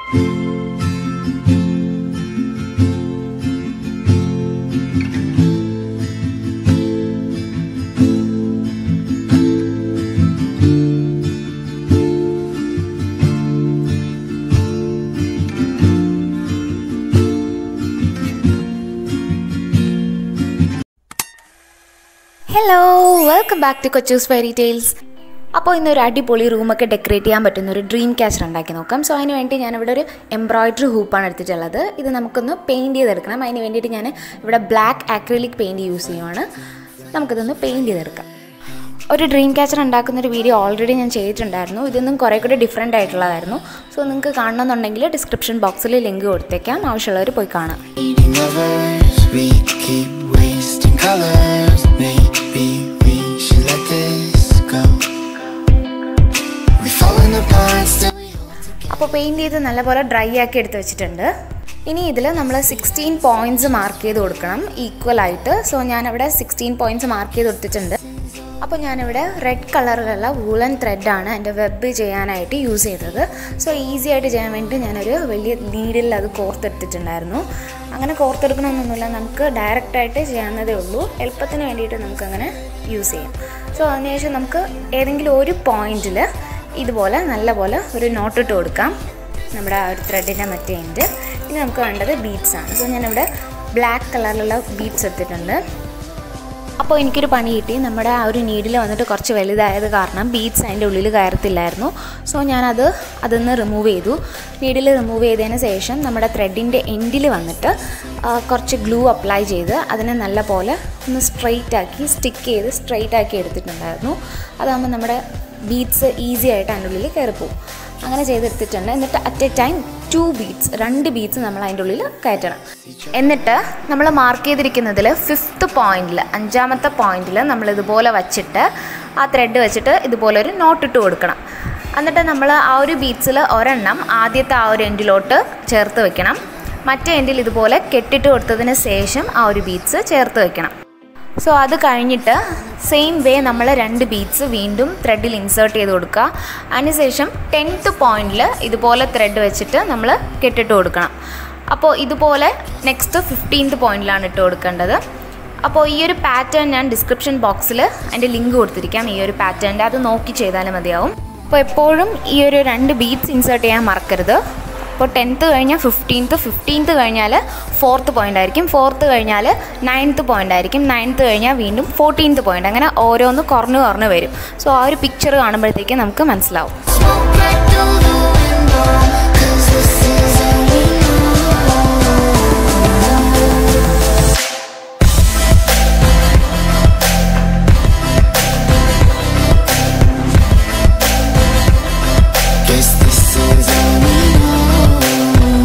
Hello welcome back to Kochus fairy tales അപ്പോൾ ഇന്നൊരു അടിപൊളി റൂമൊക്കെ ഡെക്കറേറ്റ് ചെയ്യാൻ പറ്റുന്ന ഒരു ഡ്രീം ക്യാച്ചർ ഉണ്ടാക്കി നോക്കാം സോ അതിന് വേണ്ടി ഞാനിവിടെ ഒരു എംബ്രോയിഡറി ഹൂപ്പാണ് എടുത്തിട്ടുള്ളത് ഇത് നമുക്കൊന്ന് പെയിൻറ്റ് ചെയ്തെടുക്കണം അതിന് വേണ്ടിയിട്ട് ഞാൻ ഇവിടെ ബ്ലാക്ക് ആക്രിലിക് പെയിൻറ്റ് യൂസ് ചെയ്യുവാണ് നമുക്കിതൊന്ന് പെയിൻറ്റ് ചെയ്തെടുക്കാം ഒരു ഡ്രീം ക്യാച്ചർ ഉണ്ടാക്കുന്ന ഒരു വീഡിയോ ഓൾറെഡി ഞാൻ ചെയ്തിട്ടുണ്ടായിരുന്നു ഇതൊന്നും കുറേ കൂടി ഡിഫറെൻ്റ് ആയിട്ടുള്ളതായിരുന്നു സോ നിങ്ങൾക്ക് കാണണമെന്നുണ്ടെങ്കിൽ ഡിസ്ക്രിപ്ഷൻ ബോക്സിൽ ലിങ്ക് കൊടുത്തേക്കാം ആവശ്യമുള്ളവർ പോയി കാണാം Eating lovers, we keep wasting colors. Maybe we should let this go. We're falling apart, still we അപ്പോൾ പെയിൻറ്റ് ചെയ്ത് നല്ലപോലെ ഡ്രൈ ആക്കി എടുത്ത് വെച്ചിട്ടുണ്ട് ഇനി ഇതിൽ നമ്മൾ സിക്സ്റ്റീൻ പോയിൻറ്റ്സ് മാർക്ക് ചെയ്ത് കൊടുക്കണം ഈക്വൽ ആയിട്ട് സോ ഞാനിവിടെ സിക്സ്റ്റീൻ പോയിൻറ്റ്സ് മാർക്ക് ചെയ്ത് കൊടുത്തിട്ടുണ്ട് അപ്പോൾ ഞാനിവിടെ റെഡ് കളറിലുള്ള വൂളൻ ത്രെഡാണ് എൻ്റെ വെബ് ചെയ്യാനായിട്ട് യൂസ് ചെയ്തത് സോ ഈസി ആയിട്ട് ചെയ്യാൻ വേണ്ടി ഞാനൊരു വലിയ നീഡിൽ അത് കോർത്തെടുത്തിട്ടുണ്ടായിരുന്നു അങ്ങനെ കോർത്തെടുക്കണമെന്നൊന്നുമില്ല നമുക്ക് ഡയറക്റ്റായിട്ട് ചെയ്യാവുന്നതേ ഉള്ളൂ എളുപ്പത്തിന് വേണ്ടിയിട്ട് നമുക്കങ്ങനെ യൂസ് ചെയ്യാം സോ അതിനുശേഷം നമുക്ക് ഏതെങ്കിലും ഒരു പോയിന്റിൽ ഇതുപോലെ നല്ലപോലെ ഒരു നോട്ട് ഇട്ട് കൊടുക്കാം നമ്മുടെ ആ ഒരു ത്രെഡിൻ്റെ മറ്റേ എൻഡ് ഇനി നമുക്ക് വേണ്ടത് ബീഡ്സ് ആണ് സോ ഞാനിവിടെ ബ്ലാക്ക് കളറിലുള്ള ബീഡ്സ് എടുത്തിട്ടുണ്ട് അപ്പോൾ എനിക്കൊരു പണി കിട്ടി നമ്മുടെ ആ ഒരു നീഡിൽ വന്നിട്ട് കുറച്ച് വലുതായത് കാരണം ബീഡ്സ് അതിൻ്റെ ഉള്ളിൽ കയറത്തില്ലായിരുന്നു സോ ഞാനത് അതൊന്ന് റിമൂവ് ചെയ്തു നീഡിൽ റിമൂവ് ചെയ്തതിന് ശേഷം നമ്മുടെ ത്രെഡിൻ്റെ എൻഡിൽ വന്നിട്ട് ആ, കുറച്ച് ഗ്ലൂ അപ്ലൈ ചെയ്ത് അതിനെ നല്ല പോലെ ഒന്ന് സ്ട്രെയിറ്റ് ആക്കി സ്റ്റിക്ക് ചെയ്ത് സ്ട്രെയിറ്റ് ആക്കി എടുത്തിട്ടുണ്ടായിരുന്നു അതാകുമ്പോൾ നമ്മുടെ ബീഡ്സ് ഈസി ആയിട്ട് അതിൻ്റെ ഉള്ളിൽ കയറിപ്പോവും അങ്ങനെ ചെയ്തെടുത്തിട്ടുണ്ട് എന്നിട്ട് at a time two beads രണ്ട് ബീഡ്സ് നമ്മൾ അതിൻ്റെ ഉള്ളിൽ കയറ്റണം എന്നിട്ട് നമ്മൾ മാർക്ക് ചെയ്തിരിക്കുന്നതിൽ ഫിഫ്ത്ത് പോയിന്റിൽ അഞ്ചാമത്തെ പോയിന്റിൽ നമ്മൾ ഇതുപോലെ വച്ചിട്ട് ആ ത്രെഡ് വെച്ചിട്ട് ഇതുപോലെ ഒരു നോട്ട് ഇട്ട് കൊടുക്കണം എന്നിട്ട് നമ്മൾ ആ ഒരു ബീഡ്സിൽ ഒരെണ്ണം ആദ്യത്തെ ആ ഒരു എൻഡിലോട്ട് ചേർത്ത് വെക്കണം മറ്റേ എൻഡിൽ ഇതുപോലെ കെട്ടിട്ട് കൊടുത്തതിന് ശേഷം ആ ഒരു ബീഡ്സ് ചേർത്ത് വെക്കണം സോ അത് കഴിഞ്ഞിട്ട് സെയിം വേ നമ്മൾ രണ്ട് ബീഡ്സ് വീണ്ടും ത്രെഡിൽ ഇൻസേർട്ട് ചെയ്ത് കൊടുക്കുക അതിനുശേഷം ടെൻത്ത് പോയിന്റിൽ ഇതുപോലെ ത്രെഡ് വെച്ചിട്ട് നമ്മൾ കെട്ടിട്ട് കൊടുക്കണം അപ്പോൾ ഇതുപോലെ നെക്സ്റ്റ് ഫിഫ്റ്റീൻത്ത് പോയിന്റിലാണ് ഇട്ട് കൊടുക്കേണ്ടത് അപ്പോൾ ഈ ഒരു പാറ്റേൺ ഞാൻ ഡിസ്ക്രിപ്ഷൻ ബോക്സിൽ അതിൻ്റെ ലിങ്ക് കൊടുത്തിരിക്കാം ഈ ഒരു പാറ്റേണിൻ്റെ അത് നോക്കി ചെയ്താലും മതിയാവും അപ്പോൾ എപ്പോഴും ഈ ഒരു രണ്ട് ബീഡ്സ് ഇൻസേർട്ട് ചെയ്യാൻ മറക്കരുത് അപ്പോൾ ടെൻത്ത് കഴിഞ്ഞാൽ ഫിഫ്റ്റീൻത്ത് ഫിഫ്റ്റീൻത്ത് കഴിഞ്ഞാൽ ഫോർത്ത് പോയിന്റ് ആയിരിക്കും ഫോർത്ത് കഴിഞ്ഞാൽ നയൻത്ത് പോയിന്റ് ആയിരിക്കും നയൻത്ത് കഴിഞ്ഞാൽ വീണ്ടും ഫോർട്ടീൻത്ത് പോയിന്റ് അങ്ങനെ ഓരോന്ന് കുറഞ്ഞു കുറഞ്ഞു വരും സോ ആ ഒരു പിക്ചർ കാണുമ്പോഴത്തേക്കും നമുക്ക് മനസ്സിലാവും smoke right through the window. Cause this is all we know. Guess this is all we know.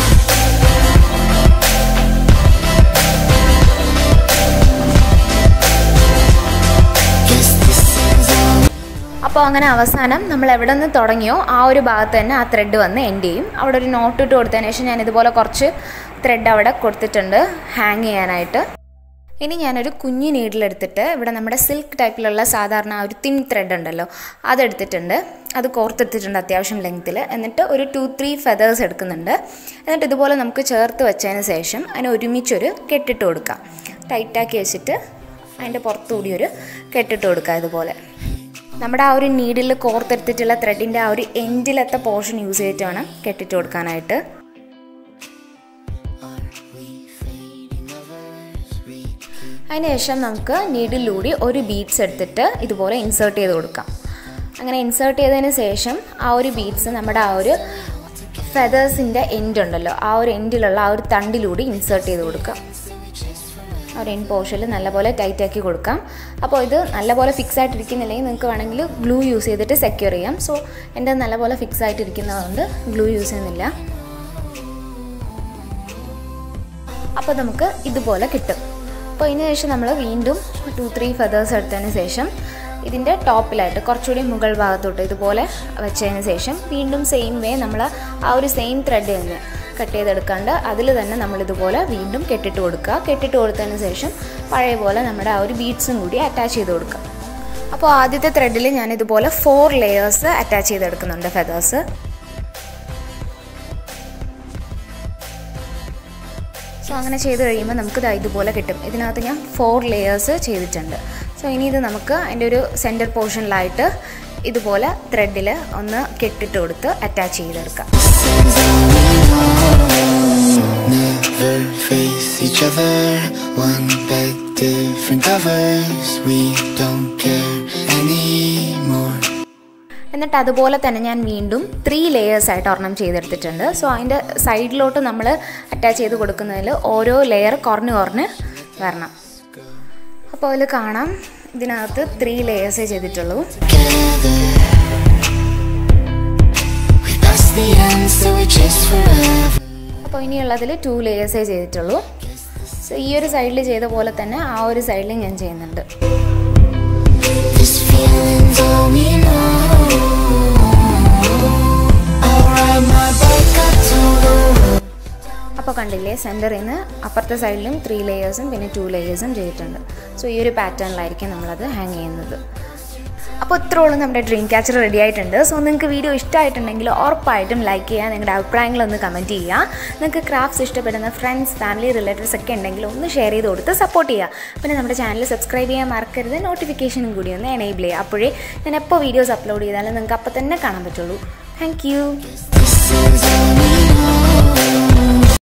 Guess this is all അപ്പോൾ അങ്ങനെ അവസാനം നമ്മൾ എവിടെ നിന്ന് തുടങ്ങിയോ ആ ഒരു ഭാഗത്ത് തന്നെ ആ ത്രെഡ് വന്ന് എൻഡ് ചെയ്യും അവിടെ ഒരു നോട്ട് ഇട്ട് കൊടുത്തതിന് ശേഷം ഞാൻ ഇതുപോലെ കുറച്ച് ത്രെഡ് അവിടെ കൊടുത്തിട്ടുണ്ട് ഹാങ് ചെയ്യാനായിട്ട് ഇനി ഞാനൊരു കുഞ്ഞു നീഡിലെടുത്തിട്ട് ഇവിടെ നമ്മുടെ സിൽക്ക് ടൈപ്പിലുള്ള സാധാരണ ആ ഒരു തിൻ ത്രെഡ് ഉണ്ടല്ലോ അതെടുത്തിട്ടുണ്ട് അത് കോർത്തെടുത്തിട്ടുണ്ട് അത്യാവശ്യം ലെങ്ത്തിൽ എന്നിട്ട് ഒരു ടു ത്രീ ഫെതേഴ്സ് എടുക്കുന്നുണ്ട് എന്നിട്ട് ഇതുപോലെ നമുക്ക് ചേർത്ത് വെച്ചതിന് ശേഷം അതിന് ഒരുമിച്ചൊരു കെട്ടിട്ട് കൊടുക്കാം ടൈറ്റാക്കി വെച്ചിട്ട് അതിൻ്റെ പുറത്തുകൂടി ഒരു കെട്ടിട്ട് കൊടുക്കുക ഇതുപോലെ നമ്മുടെ ആ ഒരു നീഡിൽ കോർത്തെടുത്തിട്ടുള്ള ത്രെഡിൻ്റെ ആ ഒരു എൻഡിലത്തെ പോർഷൻ യൂസ് ചെയ്തിട്ട് വേണം കെട്ടിട്ട് കൊടുക്കാനായിട്ട് അതിനുശേഷം നമുക്ക് നീഡിലൂടെ ഒരു ബീഡ്സ് എടുത്തിട്ട് ഇതുപോലെ ഇൻസേർട്ട് ചെയ്ത് കൊടുക്കാം അങ്ങനെ ഇൻസേർട്ട് ചെയ്തതിന് ശേഷം ആ ഒരു ബീഡ്സ് നമ്മുടെ ആ ഒരു ഫെതേഴ്സിൻ്റെ എൻഡ് ഉണ്ടല്ലോ ആ ഒരു എൻഡിലുള്ള ആ ഒരു തണ്ടിലൂടെ ഇൻസേർട്ട് ചെയ്ത് കൊടുക്കാം ആ ഒരു എൻ പോർഷനിൽ നല്ലപോലെ ടൈറ്റ് ആക്കി കൊടുക്കാം അപ്പോൾ ഇത് നല്ലപോലെ ഫിക്സ് ആയിട്ടിരിക്കുന്നില്ലെങ്കിൽ നിങ്ങൾക്ക് വേണമെങ്കിൽ ഗ്ലൂ യൂസ് ചെയ്തിട്ട് സെക്യൂർ ചെയ്യാം സോ എൻ്റെ നല്ലപോലെ ഫിക്സ് ആയിട്ടിരിക്കുന്നതുകൊണ്ട് ഗ്ലൂ യൂസ് ചെയ്യുന്നില്ല അപ്പോൾ നമുക്ക് ഇതുപോലെ കിട്ടും അപ്പോൾ ഇതിന് ശേഷം നമ്മൾ വീണ്ടും ടു ത്രീ ഫെതേഴ്സ് എടുത്തതിന് ശേഷം ഇതിൻ്റെ ടോപ്പിലായിട്ട് കുറച്ചുകൂടി മുകൾ ഭാഗത്തോട്ട് ഇതുപോലെ വെച്ചതിന് ശേഷം വീണ്ടും സെയിം വേ നമ്മൾ ആ ഒരു സെയിം ത്രെഡ് തന്നെ കട്ട് ചെയ്തെടുക്കാണ്ട് അതിൽ തന്നെ നമ്മൾ ഇതുപോലെ വീണ്ടും കെട്ടിട്ട് കൊടുക്കുക കെട്ടിട്ട് കൊടുത്തതിന് ശേഷം പഴയ പോലെ നമ്മുടെ ആ ഒരു ബീഡ്സും കൂടി അറ്റാച്ച് ചെയ്ത് കൊടുക്കുക അപ്പോൾ ആദ്യത്തെ ത്രെഡിൽ ഞാൻ ഇതുപോലെ ഫോർ ലെയേഴ്സ് അറ്റാച്ച് ചെയ്തെടുക്കുന്നുണ്ട് ഫെതേഴ്സ് സോ അങ്ങനെ ചെയ്ത് കഴിയുമ്പോൾ നമുക്ക് ദാ ഇതുപോലെ കിട്ടും ഇതിനകത്ത് ഞാൻ ഫോർ ലെയേഴ്സ് ചെയ്തിട്ടുണ്ട് സോ ഇനി ഇത് നമുക്ക് അതിൻ്റെ ഒരു സെൻറ്റർ പോർഷനിലായിട്ട് ഇതുപോലെ ത്രെഡിൽ ഒന്ന് കെട്ടിട്ട് കൊടുത്ത് അറ്റാച്ച് ചെയ്തെടുക്കാം Never face each other. One bed, different covers. We don't care anymore. എന്നിട്ട് അതുപോലെ തന്നെ ഞാൻ വീണ്ടും ത്രീ ലെയേഴ്സ് ആയിട്ട് ഒരെണ്ണം ചെയ്തെടുത്തിട്ടുണ്ട് സോ അതിൻ്റെ സൈഡിലോട്ട് നമ്മൾ അറ്റാച്ച് ചെയ്ത് കൊടുക്കുന്നതിൽ ഓരോ ലെയർ കുറഞ്ഞ് കുറഞ്ഞ് വരണം അപ്പോൾ അതിൽ കാണാം ഇതിനകത്ത് ത്രീ ലെയേഴ്സേ ചെയ്തിട്ടുള്ളൂ Together. We passed the end, so we chase forever. അപ്പോൾ ഇനിയുള്ളതിൽ ടു ലേയേഴ്സേ ചെയ്തിട്ടുള്ളൂ സോ ഈ ഒരു സൈഡിൽ ചെയ്ത പോലെ തന്നെ ആ ഒരു സൈഡിൽ ഞാൻ ചെയ്യുന്നുണ്ട് This feeling's all we know. I'll ride my bike up to the road. അപ്പോൾ കണ്ടില്ലേ സെൻറ്ററിൽ നിന്ന് അപ്പുറത്തെ സൈഡിലും ത്രീ ലെയേഴ്സും പിന്നെ ടു ലെയേഴ്സും ചെയ്തിട്ടുണ്ട് സോ ഈ ഒരു പാറ്റേണിലായിരിക്കും നമ്മളത് ഹാങ് ചെയ്യുന്നത് അപ്പോൾ ഇത്രയോളം നമ്മുടെ ഡ്രീം ക്യാച്ചർ റെഡി ആയിട്ടുണ്ട് സോ നിങ്ങൾക്ക് വീഡിയോ ഇഷ്ടമായിട്ടുണ്ടെങ്കിൽ ഉറപ്പായിട്ടും ലൈക്ക് ചെയ്യുക നിങ്ങളുടെ അഭിപ്രായങ്ങളൊന്ന് കമൻറ്റ് ചെയ്യുക നിങ്ങൾക്ക് ക്രാഫ്റ്റ്സ് ഇഷ്ടപ്പെടുന്ന ഫ്രണ്ട്സ് ഫാമിലി റിലേറ്റീവ്സ് ഒക്കെ ഉണ്ടെങ്കിൽ ഒന്ന് ഷെയർ ചെയ്ത് കൊടുത്ത് സപ്പോർട്ട് ചെയ്യുക പിന്നെ നമ്മുടെ ചാനൽ സബ്സ്ക്രൈബ് ചെയ്യാൻ മറക്കരുത് നോട്ടിഫിക്കേഷനും കൂടി ഒന്ന് എനേബിൾ ചെയ്യുക അപ്പോഴേ ഞാൻ എപ്പോൾ വീഡിയോസ് അപ്ലോഡ് ചെയ്താലും നിങ്ങൾക്ക് അപ്പോൾ തന്നെ കാണാൻ പറ്റുള്ളൂ thank you This is all we